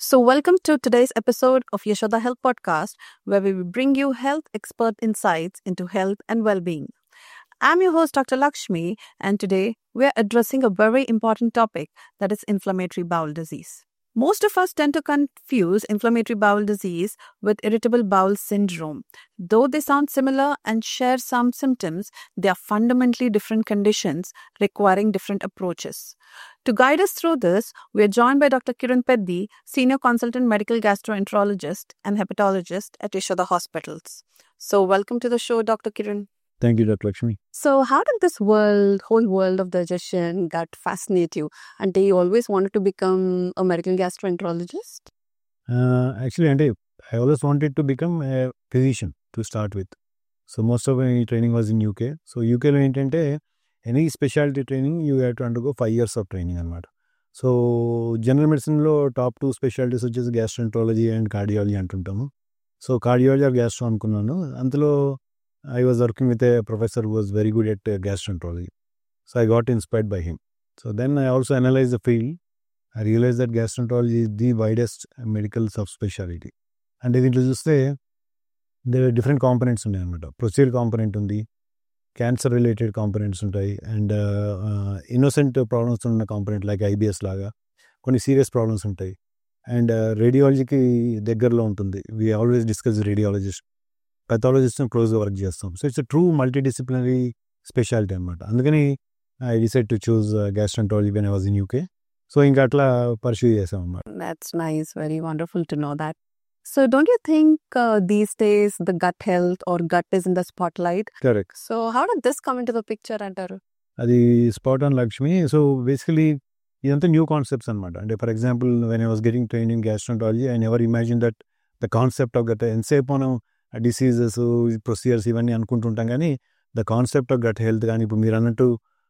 So, welcome to today's episode of Yashoda Health Podcast, where we will bring you health expert insights into health and well being. I'm your host, Dr. Lakshmi, and today we're addressing a very important topic that is inflammatory bowel disease. Most of us tend to confuse inflammatory bowel disease with irritable bowel syndrome. Though they sound similar and share some symptoms, they are fundamentally different conditions requiring different approaches. To guide us through this, we are joined by Dr. Kiran Peddi, Senior Consultant Medical Gastroenterologist and Hepatologist at Yashoda Hospitals. So, welcome to the show, Dr. Kiran. Thank you, Dr. Lakshmi. So, how did this world, whole world of digestion, gut fascinate you? And you always wanted to become a medical gastroenterologist? Uh, actually, and I always wanted to become a physician to start with. So most of my training was in UK. So UK లో ఏంటంటే any speciality training you have to undergo five years of training అనమాట so general మెడిసిన్లో top two specialities వచ్చేసి gastroenterology and cardiology అంటుంటాము so cardiology or gastro అనుకున్నాను అందులో I was working with a professor was very good at gastroenterology so I got inspired by him so then I also analyse the field I realise that gastroenterology is the widest medical sub speciality అంటే దీంట్లో చూస్తే different components ఉన్నాయి అనమాట procedure component ఉంది cancer related components ఉంటాయి and innocent problems ఉన్న component like IBS లాగా కొన్ని సీరియస్ ప్రాబ్లమ్స్ ఉంటాయి అండ్ రేడియాలజీకి దగ్గరలో ఉంటుంది we always discuss radiologist pathologist క్లోజ్గా వర్క్ చేస్తాం so it's true multi disciplinary speciality అనమాట అందుకని I decide to choose gastroenterology when I was in UK so ఇంకా అట్లా పర్సూ చేసాం అనమాట That's nice. Very wonderful to know that. So, don't you think uh, these days the gut health or gut is in the spotlight? Correct So, how did this come into the picture, Antaru? అది spot on Lakshmi so basically ఇదంతా new concepts అనమాట అంటే for example when I was getting training gastroenterology I never imagine that the concept of gut ఎంతసేపు మనం diseases procedures ఇవన్నీ అనుకుంటుంటాం కానీ the concept of gut health కానీ ఇప్పుడు మీరు అన్నట్టు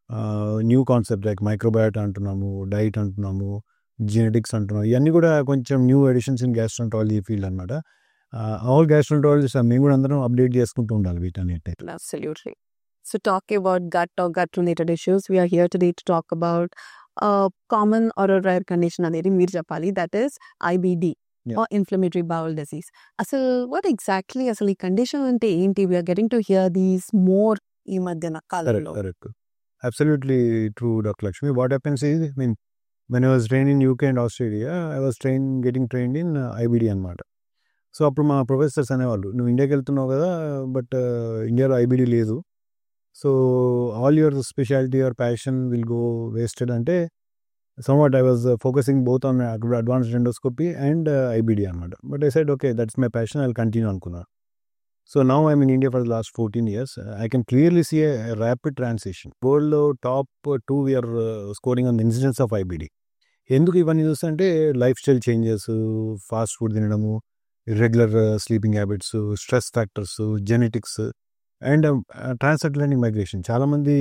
న్యూ కాన్సెప్ట్ లైక్ మైక్రోబయాట్ అంటున్నాము డైట్ అంటున్నాము జెనెటిక్స్ అంటున్నాము ఇవన్నీ కూడా కొంచెం new editions in gastroenterology field అనమాట ఆల్ గ్యాస్ట్రంటాలజిస్ట్ మేము కూడా అందరం అప్డేట్ చేసుకుంటూ ఉండాలి వీటన్నిటి Absolutely. So, talking about gut or gut related issues, we are here today to talk about a common or a rare condition అనేది మీరు చెప్పాలి that is IBD Yeah. or inflammatory bowel disease. అసలు what exactly అసలు ఈ condition అంటే ఏంటి we're getting to hear these more ఈ మధ్యన Correct, కాలంలో correct. Absolutely true, Dr. Lakshmi. What happens is, I mean, when I was trained in UK and Australia, I was trained, getting trained in uh, IBD అనమాట so అప్పుడు మా professors అనేవాళ్ళు నువ్వు ఇండియాకి వెళ్తున్నావు కదా బట్ ఇండియాలో ఐబిడి లేదు so all your speciality your passion will go wasted అంటే somewhat I was focusing both on advanced endoscopy and IBD అనమాట but I side okay that's my passion I continue అనుకున్నాను so now I'm in India for the last fourteen years I can clearly see a rapid transition వరల్డ్లో top two we're scoring on the incidence of IBD ఎందుకు ఇవన్నీ చూస్తుంటే lifestyle changes fast food తినడము irregular sleeping habits stress factors genetics and transatlantic migration చాలామంది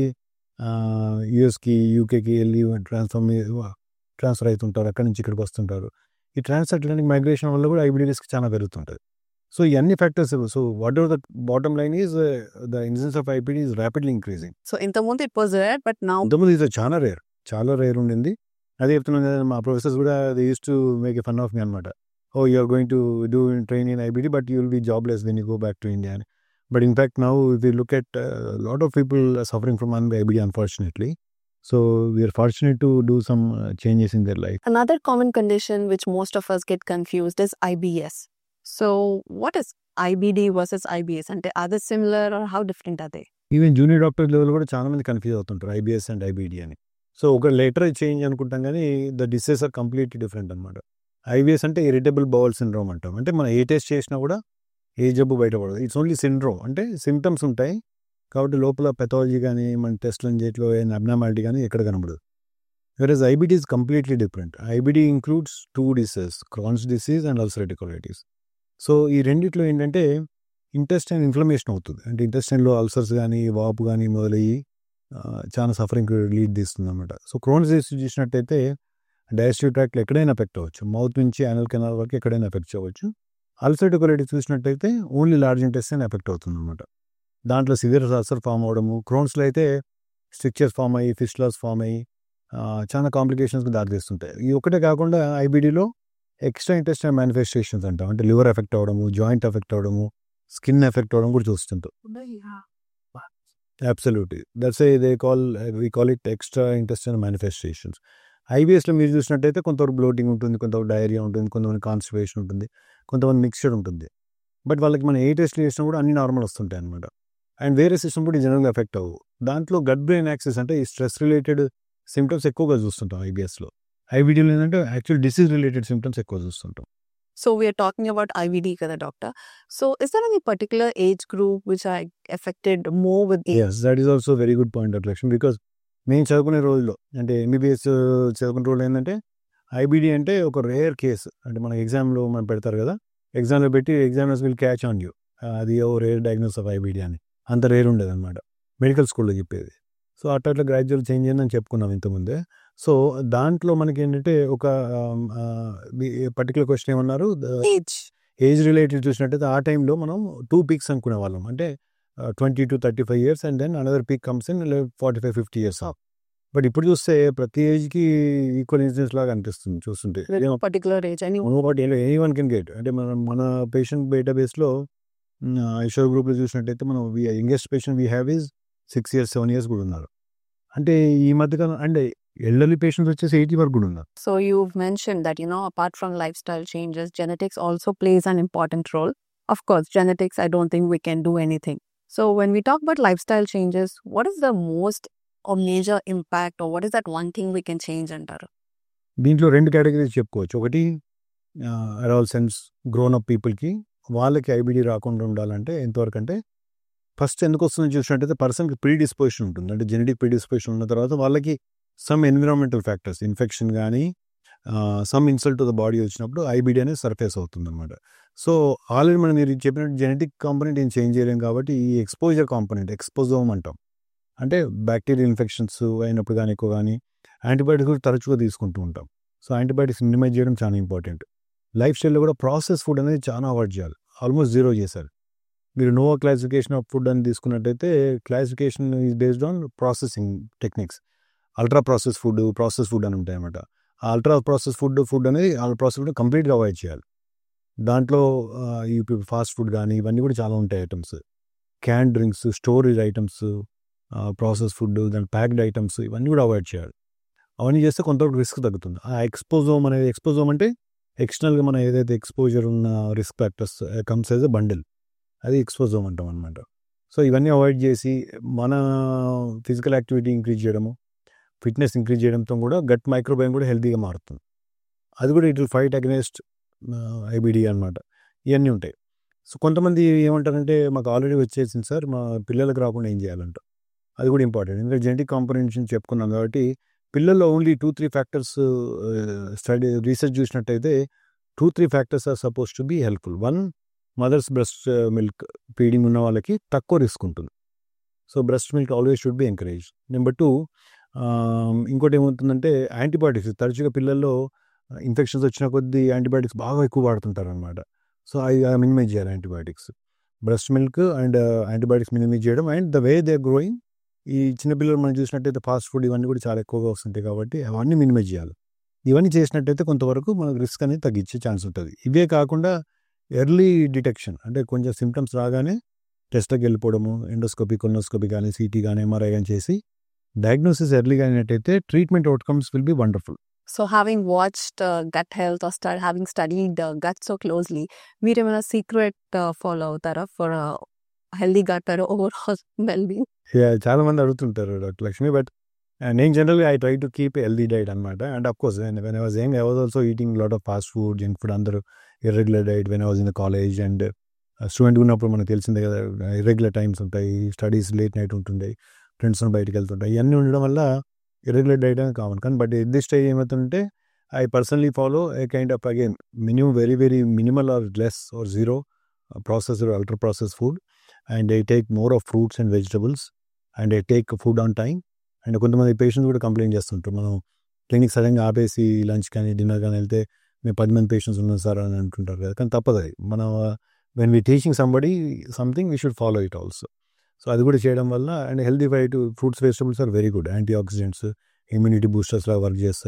యుఎస్కి యూకేకి వెళ్ళి transform transfer అవుతుంటారు అక్కడి నుంచి ఇక్కడికి వస్తుంటారు ఈ ట్రాన్స్అట్లాంటిక్ మైగ్రేషన్ వల్ల కూడా ఐబిడి రిస్క్ చాలా పెరుగుతుంటుంది సో ఇవన్నీ factors so whatever the bottom line is the incidence of IBD is rapidly increasing so ఇంతకుముందు it was rare but now ఇంతకుముందు ఇది చాలా రేర్ చాలా రేర్ ఉండింది అదే చెప్తున్నాను కదా మా ప్రొఫెసర్స్ కూడా they use to make a fun of me అనమాట oh you're going to do train in IBD but you will be jobless when you go back to India అని but in fact now if you look at lot of people suffering from an IBD unfortunately so we're fortunate to do some changes in their life Another common condition which most of us get confused is IBS. So, what is IBD versus IBS? And are they similar or how different are they? Even junior doctor level కూడా చాలా మంది confuse అవుతుంటారు IBS and IBD అని so ఒక letter change అనుకుంటాం కానీ the disease are completely different అనమాట IBS అంటే ఇరిటబుల్ బౌల్ సిండ్రోమ్ అంటాం అంటే మనం ఏ టెస్ట్ చేసినా కూడా ఏ జబ్బు బయటపడదు ఇట్స్ ఓన్లీ సిండ్రోమ్ అంటే సిమ్టమ్స్ ఉంటాయి కాబట్టి లోపల పెథాలజీ కానీ మన టెస్ట్లను చేయట్లో ఏమైనా అబ్నామాలిటీ కానీ ఎక్కడ కనబడదు versus IBD is completely different IBD includes two disease Crohn's disease and ulcerative colitis so ఈ రెండిట్లో ఏంటంటే ఇంటెస్టైన్ ఇన్ఫ్లమేషన్ అవుతుంది అంటే ఇంటెస్టైన్లో అల్సర్స్ కానీ వాపు కానీ మొదలయ్యి ఆ, చాలా సఫరింగ్ లీడ్ తీస్తుంది అనమాట సో క్రోన్స్ డిసీజ్ చూసినట్టయితే డైజెస్టివ్ ట్రాక్ట్లో ఎక్కడైనా ఎఫెక్ట్ అవ్వచ్చు మౌత్ నుంచి యానల్ కెనాల్ వరకు ఎక్కడైనా ఎఫెక్ట్ అవ్వచ్చు అల్సరేటివ్ కొలైటిస్ చూసినట్టయితే ఓన్లీ లార్జ్ ఇంటెస్టైన్ ఎఫెక్ట్ అవుతుంది అనమాట దాంట్లో సివియర్ అల్సర్ ఫామ్ అవడము క్రోన్స్లో అయితే స్ట్రిక్చర్స్ ఫామ్ అయ్యి ఫిస్లాస్ ఫామ్ అయ్యి ఆ, చాలా కాంప్లికేషన్స్కి దారితీస్తుంటాయి ఈ ఒకటే కాకుండా ఐబీడీలో ఎక్స్ట్రా ఇంటెస్టైన్ మేనిఫెస్టేషన్స్ అంటాం అంటే లివర్ ఎఫెక్ట్ అవ్వడము జాయింట్ ఎఫెక్ట్ అవ్వడము స్కిన్ ఎఫెక్ట్ అవ్వడం కూడా చూస్తుంటాం absolutely that's a they call we call it extra intestine manifestations ఐబిఎస్లో మీరు చూసినట్టయితే కొంతవరకు బ్లోటింగ్ ఉంటుంది కొంతవరకు డైరియా ఉంటుంది కొంతమంది కాన్స్టిపేషన్ ఉంటుంది కొంతమంది మిక్స్చర్ ఉంటుంది బట్ వాళ్ళకి మనం ఏ టెస్ట్ చేసినా కూడా అన్ని నార్మల్ వస్తుంటాయి అనమాట అండ్ వేరే సిస్టమ్ కూడా జనరల్గా ఎఫెక్ట్ అవ్వు దాంట్లో గట్ బ్రెయిన్ యాక్సెస్ అంటే ఈ స్ట్రెస్ రిలేటెడ్ సిమ్టమ్స్ ఎక్కువగా చూస్తుంటాం ఐబిఎస్లో ఐబిడిలో ఏంటంటే యాక్చువల్ డిసీజ్ రిలేటెడ్ సిమ్టమ్స్ ఎక్కువ చూస్తుంటాం So we are talking about IVD, kada doctor. So is there any particular age group which are affected more with age? Yes that is also very good point of లక్ష్యం because మేము చదువుకునే రోజుల్లో అంటే MBBS చదువుకునే రోజులు ఏంటంటే IBD అంటే ఒక రేర్ కేసు అంటే మన ఎగ్జామ్లో మనం పెడతారు కదా ఎగ్జామ్లో పెట్టి examiners will catch on you అది oh rare diagnose of IBD అని అంత రేర్ ఉండేది అనమాట మెడికల్ స్కూల్లో చెప్పేది సో అట్లా అట్లా గ్రాడ్యుయేట్ చేంజ్ అయిందని చెప్పుకున్నాం ఇంతకుముందే సో దాంట్లో మనకి ఏంటంటే ఒక పర్టికులర్ క్వశ్చన్ ఏమన్నారు Age. ఏజ్ రిలేటెడ్ చూసినట్టయితే ఆ టైంలో మనం టూ పీక్స్ అనుకునే వాళ్ళం అంటే twenty to thirty five years and then another peak comes in forty five fifty years of but ఇప్పుడు చూస్తే ప్రతి ఏజ్కి ఈక్వల్ ఇన్సిడెన్స్ లాగా అనిపిస్తుంది చూస్తుంటే With no particular age. Any any one can get అంటే మన మన పేషెంట్ డేటాబేస్లో ఐషో గ్రూప్లో చూసినట్టయితే మనం youngest patient we have is six years seven years కూడా ఉన్నారు అంటే ఈ మధ్యకాలం అంటే ఎల్డర్లీ పేషెంట్స్ వచ్చేసి ఎయిటీ వరకు కూడా ఉన్నారు So you've mentioned that, you know, apart from lifestyle changes, genetics also plays an important role. Of course, genetics, I don't think we can do anything. So when we talk about lifestyle changes, what is the most or major impact or what is that one thing we can change under? దీంట్లో రెండు categories చెప్పుకోవచ్చు ఒకటి adolescence grown up పీపుల్కి వాళ్ళకి IBD రాకుండా ఉండాలంటే ఎంతవరకు అంటే ఫస్ట్ ఎందుకు వస్తుందో చూసినట్టయితే పర్సన్కి ప్రీ డిస్పోజిషన్ ఉంటుంది అంటే జెనెటిక్ ప్రీ డిస్పోజిషన్ ఉన్న తర్వాత వాళ్ళకి సమ్ ఎన్విరాన్మెంటల్ ఫ్యాక్టర్స్ ఇన్ఫెక్షన్ కానీ some insult to the body వచ్చినప్పుడు ఐబిడి అనేది సర్ఫేస్ అవుతుంది అనమాట సో ఆల్రెడీ మనం మీరు చెప్పినట్టు జెనెటిక్ కాంపనెంట్ ఏం చేంజ్ చేయలేం కాబట్టి ఈ ఎక్స్పోజర్ కాంపనెంట్ ఎక్స్పోజోమ్ అంటాం అంటే బ్యాక్టీరియల్ ఇన్ఫెక్షన్స్ అయినప్పుడు కానీ ఎక్కువ కానీ యాంటీబయాటిక్స్ కూడా తరచుగా తీసుకుంటూ ఉంటాం సో యాంటీబయాటిక్స్ మినిమైజ్ చేయడం చాలా ఇంపార్టెంట్ లైఫ్ స్టైల్లో కూడా ప్రాసెస్ ఫుడ్ అనేది చాలా అవాయిడ్ చేయాలి ఆల్మోస్ట్ జీరో చేశారు మీరు నోవా క్లాసిఫికేషన్ ఆఫ్ ఫుడ్ అని తీసుకున్నట్టయితే classification is based on processing techniques ultra process food process food అని ఉంటాయి అన్నమాట ఆ అల్ట్రా ప్రాసెస్ ఫుడ్ ఫుడ్ అనేది ఆ ప్రాసెస్ ఫుడ్ కంప్లీట్గా అవాయిడ్ చేయాలి దాంట్లో ఆ, ఈ ఫాస్ట్ ఫుడ్ కానీ ఇవన్నీ కూడా చాలా ఉంటాయి items can drinks storage items process food దాని ప్యాక్డ్ ఐటమ్స్ ఇవన్నీ కూడా అవాయిడ్ చేయాలి అవన్నీ చేస్తే కొంతవరకు రిస్క్ తగ్గుతుంది ఆ ఎక్స్పోజోమ్ అనేది ఎక్స్పోజోమ్ అంటే ఎక్స్టర్నల్గా మనం ఏదైతే ఎక్స్పోజర్ ఉన్న risk factors comes as a bundle అది ఎక్స్పోజోమ్ అంటాం అనమాట సో ఇవన్నీ అవాయిడ్ చేసి మన ఫిజికల్ యాక్టివిటీ ఇంక్రీజ్ చేయడము ఫిట్నెస్ ఇంక్రీజ్ చేయడంతో కూడా గట్ మైక్రోబయోమ్ కూడా హెల్తీగా మారుతుంది అది కూడా it will fight against IBD అనమాట ఇవన్నీ ఉంటాయి సో కొంతమంది ఏమంటారంటే మాకు ఆల్రెడీ వచ్చేసింది సార్ మా పిల్లలకు రాకుండా ఏం చేయాలంట అది కూడా ఇంపార్టెంట్ ఎందుకంటే జెనెటిక్ కాంపనెంట్స్ చెప్పుకున్నాం కాబట్టి పిల్లల్లో only two three factors study research చూసినట్టయితే two three factors are suppose to be helpful one mothers breast milk feeding ఉన్న వాళ్ళకి తక్కువ రిస్క్ ఉంటుంది so breast milk always should be encourage number two ఇంకోటి ఏమవుతుందంటే యాంటీబయాటిక్స్ తరచుగా పిల్లల్లో ఇన్ఫెక్షన్స్ వచ్చిన కొద్దీ యాంటీబయాటిక్స్ బాగా ఎక్కువ వాడుతుంటారు అనమాట సో అవి మినిమైజ్ చేయాలి antibiotics breast milk and antibiotics minimise చేయడం and the way they growing ఈ చిన్నపిల్లలు మనం చూసినట్టయితే ఫాస్ట్ ఫుడ్ ఇవన్నీ కూడా చాలా ఎక్కువగా వస్తుంటాయి కాబట్టి అవన్నీ మినిమైజ్ చేయాలి ఇవన్నీ చేసినట్టయితే కొంతవరకు మనకు రిస్క్ అనేది తగ్గించే ఛాన్స్ ఉంటుంది ఇవే కాకుండా ఎర్లీ డిటెక్షన్ అంటే కొంచెం సిమ్టమ్స్ రాగానే టెస్ట్కి వెళ్ళిపోవడము ఎండోస్కోపీ కొనోస్కోపీ కానీ సిటీ కానీ ఎంఆర్ఐ కానీ చేసి డయాగ్నోసిస్ ఎర్లీగా అయినట్టయితే treatment outcomes will be wonderful So having watched uh, gut health or start having studied uh, gut so closely, మీరు ఏమైనా సీక్రెట్ ఫాలో అవుతారా for healthy gut or over wellbeing చాలా మంది అడుగుతుంటారు డాక్టర్ లక్ష్మి బట్ నేను జనరల్గా I try to keep healthy diet అనమాట and of course when I was young I was also eating lot of fast food junk food అందరూ irregular diet when I was in the college and student ఉన్నప్పుడు మనకు తెలిసిందే కదా irregular times ఉంటాయి studies late night ఉంటుంటాయి friends బయటకు వెళ్తుంటాయి ఇవన్నీ ఉండడం వల్ల ఇర్రెగ్యులర్ డైట్ అనేది కామన్ కానీ బట్ ఎట్ దిస్ స్టేజ్ ఏమవుతుందంటే I personally follow a kind of again minimum very very minimal or less or zero processed ultra process food and I take more of fruits and vegetables and I take food on time and కొంతమంది patients కూడా complaint చేస్తుంటారు మనం clinic సడన్గా ఆపేసి lunch కానీ dinner కానీ వెళ్తే మేము పది మంది పేషెంట్స్ ఉన్నాం సార్ అని అంటుంటారు కదా కానీ తప్పదు అది మనం when we teaching somebody something we should follow it also so అది కూడా చేయడం వల్ల and healthy fight fruits vegetables are very good antioxidants immunity boosters లాగా వర్క్ చేస్తాయి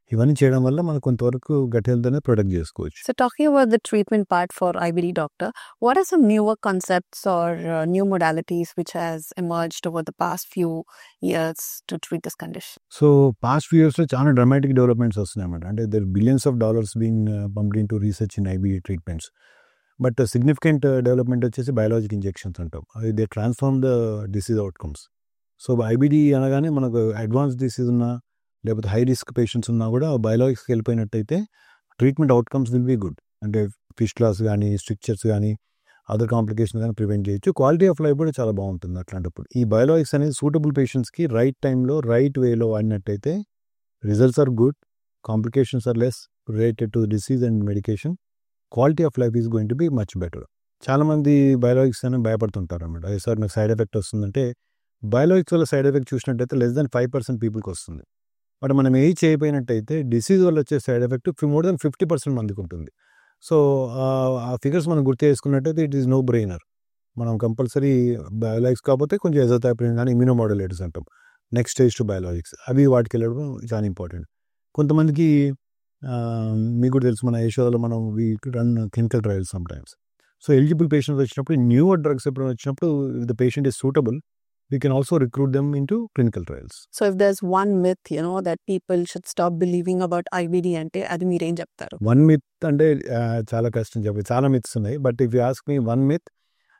ఇవన్నీ చేయడం వల్ల మనం కొంతవరకు గట్ హెల్త్ అనేది ప్రొటెక్ట్ చేసుకోవచ్చు So, talking about the treatment part for IBD doctor, what are some newer concepts or uh, new modalities which has emerged over the past few years to treat this condition? So past few ఇయర్స్లో చాలా dramatic developments వస్తున్నాయి అన్నమాట అంటే there billions of dollars being pumped into research in IB treatments but significant development వచ్చేసి biologic injections అంటాం అది they transform the disease outcomes so IBD అనగానే మనకు అడ్వాన్స్ డిసీజ్ ఉన్నా లేకపోతే హై రిస్క్ పేషెంట్స్ ఉన్నా కూడా బయాలజిక్స్కి వెళ్ళిపోయినట్టయితే treatment outcomes will be good అంటే ఫిష్ క్లాస్ కానీ స్ట్రిక్చర్స్ కానీ అదర్ కాంప్లికేషన్ కానీ ప్రివెంట్ చేయొచ్చు క్వాలిటీ ఆఫ్ లైఫ్ కూడా చాలా బాగుంటుంది అట్లాంటప్పుడు ఈ బయాలజిక్స్ అనేది సూటబుల్ పేషెంట్స్కి రైట్ టైంలో రైట్ వేలో వాడినట్టయితే results are good complications are less related to disease and medication quality of life is going to be much better చాలామంది బయాలజిక్స్ అని భయపడుతుంటారు అనమాట అదే సార్ నాకు సైడ్ ఎఫెక్ట్ వస్తుందంటే బయాలజిక్స్ వల్ల సైడ్ ఎఫెక్ట్ చూసినట్టయితే లెస్ దాన్ ఫైవ్ పర్సెంట్ పీపుల్కి వస్తుంది బట్ మనం ఏ చేయకపోయినట్టయితే డిసీజ్ వల్ల వచ్చే side effect more than fifty percent మందికి ఉంటుంది సో ఆ ఫిగర్స్ మనం గుర్తు చేసుకున్నట్టయితే ఇట్ ఈస్ నో బ్రెయినర్ మనం కంపల్సరీ బయాలజిక్స్ కాకపోతే కొంచెం ఎజోథాపిన్ కానీ ఇమ్యూనోమాడ్యులేటర్స్ అంటాం నెక్స్ట్ స్టేజ్ టు బయాలజిక్స్ అవి వాటికి వెళ్ళడం చాలా ఇంపార్టెంట్ కొంతమందికి ఆ, మీకు కూడా తెలుసు మన యశోదలో మనం we run clinical trials sometimes so eligible patients వచ్చినప్పుడు న్యూవర్ డ్రగ్స్ ఎప్పుడైనా వచ్చినప్పుడు the patient is suitable we can also recruit them into clinical trials So, if there's one myth, you know, that people should stop believing about IBD అంటే అది మీరేం చెప్తారు one myth అంటే ఆ, చాలా కష్టం చెప్పి చాలా మిత్స్ ఉన్నాయి but if you ask me one myth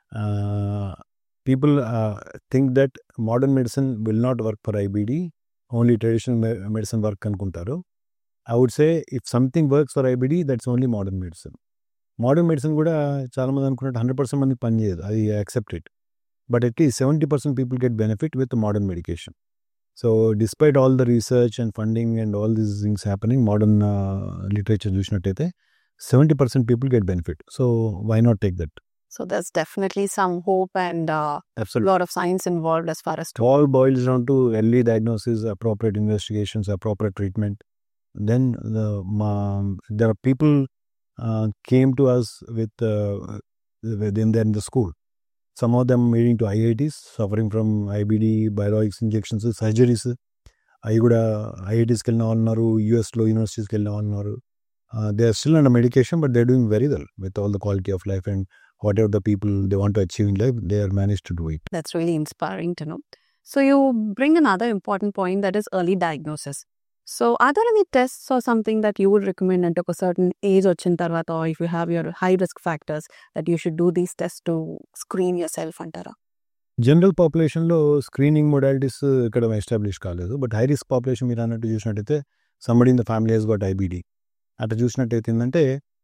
people think that modern medicine will not work for IBD only traditional medicine work అనుకుంటారు I would say if something works for IBD that's only modern medicine modern medicine కూడా చాలామంది అనుకున్నట్టు hundred percent మందికి పనిచేయదు అది accept it but at least seventy percent people get benefit with modern medication so despite all the research and funding and all these things happening modern literature చూసినట్టయితే seventy percent people get benefit so why not take that So, there's definitely some hope and uh, a Absolutely. lot of science involved as far as It all boils down to early diagnosis, appropriate investigations, appropriate treatment. Then the um, there are people uh, came to us with uh, within there in the school. Some of them leading to IITs, suffering from IBD, biologics injections, surgeries. అవి కూడా ఐఐటీస్కి వెళ్ళిన వాళ్ళు ఉన్నారు యూఎస్లో యూనివర్సిటీస్కి వెళ్ళిన వాళ్ళు ఉన్నారు they are still under medication but they doing very well with all the quality of life and whatever the people they want to achieve in life they are manage to do it That's really inspiring to know. So, you bring another important point that is early diagnosis. So, are there any tests or something that you would recommend at a certain age వచ్చిన తర్వాత or if you have your high risk factors that you should do these tests to screen yourself అంటారా general పాపులేషన్లో screening modalities ఇక్కడ establish కాలేదు but high risk population మీరు అన్నట్టు చూసినట్టయితే somebody in the family he's got IBD అట్లా చూసినట్టయితే ఏంటంటే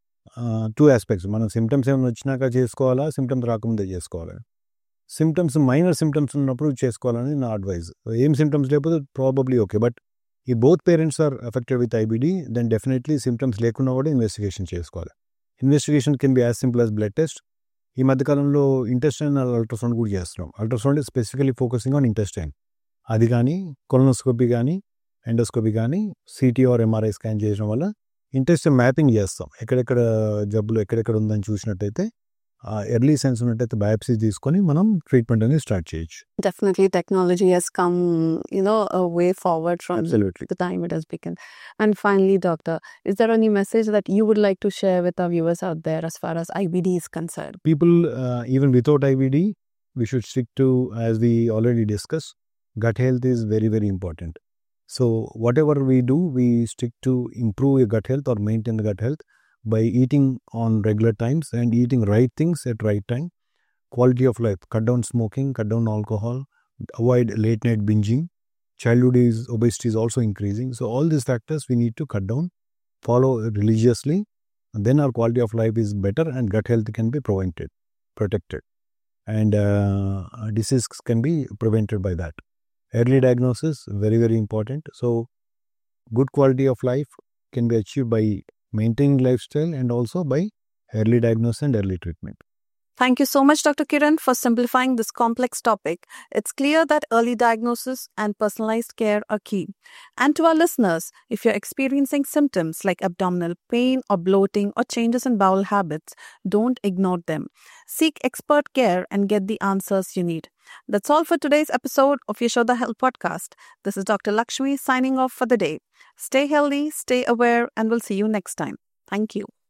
టూ ఆస్పెక్ట్స్ మనం సిమ్టమ్స్ ఏమైనా వచ్చినాక చేసుకోవాలా సిమ్టమ్స్ రాకముందే చేసుకోవాలి సిమ్టమ్స్ మైనర్ సిమ్టమ్స్ ఉన్నప్పుడు చేసుకోవాలని నా అడ్వైజ్ ఏం సిమ్టమ్స్ లేకపోతే ప్రాబబ్లీ ఓకే బట్ ఈ both parents are affected with IBD then definitely symptoms లేకున్నా కూడా ఇన్వెస్టిగేషన్ చేసుకోవాలి investigation can be as simple as blood test ఈ మధ్యకాలంలో ఇంటెస్టైన్ అల్ట్రాసౌండ్ కూడా చేస్తున్నాం ultrasound specifically focusing on intestine అది కానీ కొలనోస్కోపీ కానీ ఎండోస్కోపీ కానీ సిటీ ఆర్ ఎంఆర్ఐ స్కాన్ చేయడం వల్ల ఇంటెస్టైన్ మ్యాపింగ్ చేస్తాం ఎక్కడెక్కడ జబ్బులు ఎక్కడెక్కడ ఉందని చూసినట్టయితే ఎర్లీ సెన్స్ ఉన్నట్టయితే బయాప్సీ తీసుకొని మనం ట్రీట్మెంట్ అనేది స్టార్ట్ చేయొచ్చు Definitely, technology has come, you know, a way forward from absolutely the time it has begun. And finally, doctor, is there any message that you would like to share with our viewers out there as far as IBD is concerned? people uh, even without IBD, we should stick to, as we already discussed, gut health is very, very important. So, whatever we do, we stick to improve your gut health or maintain the gut health by eating on regular times and eating right things at right time. Quality of life, cut down smoking, cut down alcohol, avoid late night binging. Childhood is obesity is also increasing. So, all these factors we need to cut down, follow religiously, then our quality of life is better and gut health can be prevented protected and uh, disease can be prevented by that early diagnosis very very important so good quality of life can be achieved by maintaining lifestyle and also by early diagnosis and early treatment Thank you so much, Dr. Kiran, for simplifying this complex topic. It's clear that early diagnosis and personalized care are key. And to our listeners, if you're experiencing symptoms like abdominal pain or bloating or changes in bowel habits, don't ignore them. Seek expert care and get the answers you need. That's all for today's episode of Yashoda Health Podcast. This is Dr. Lakshmi signing off for the day. Stay healthy, stay aware, and we'll see you next time. Thank you.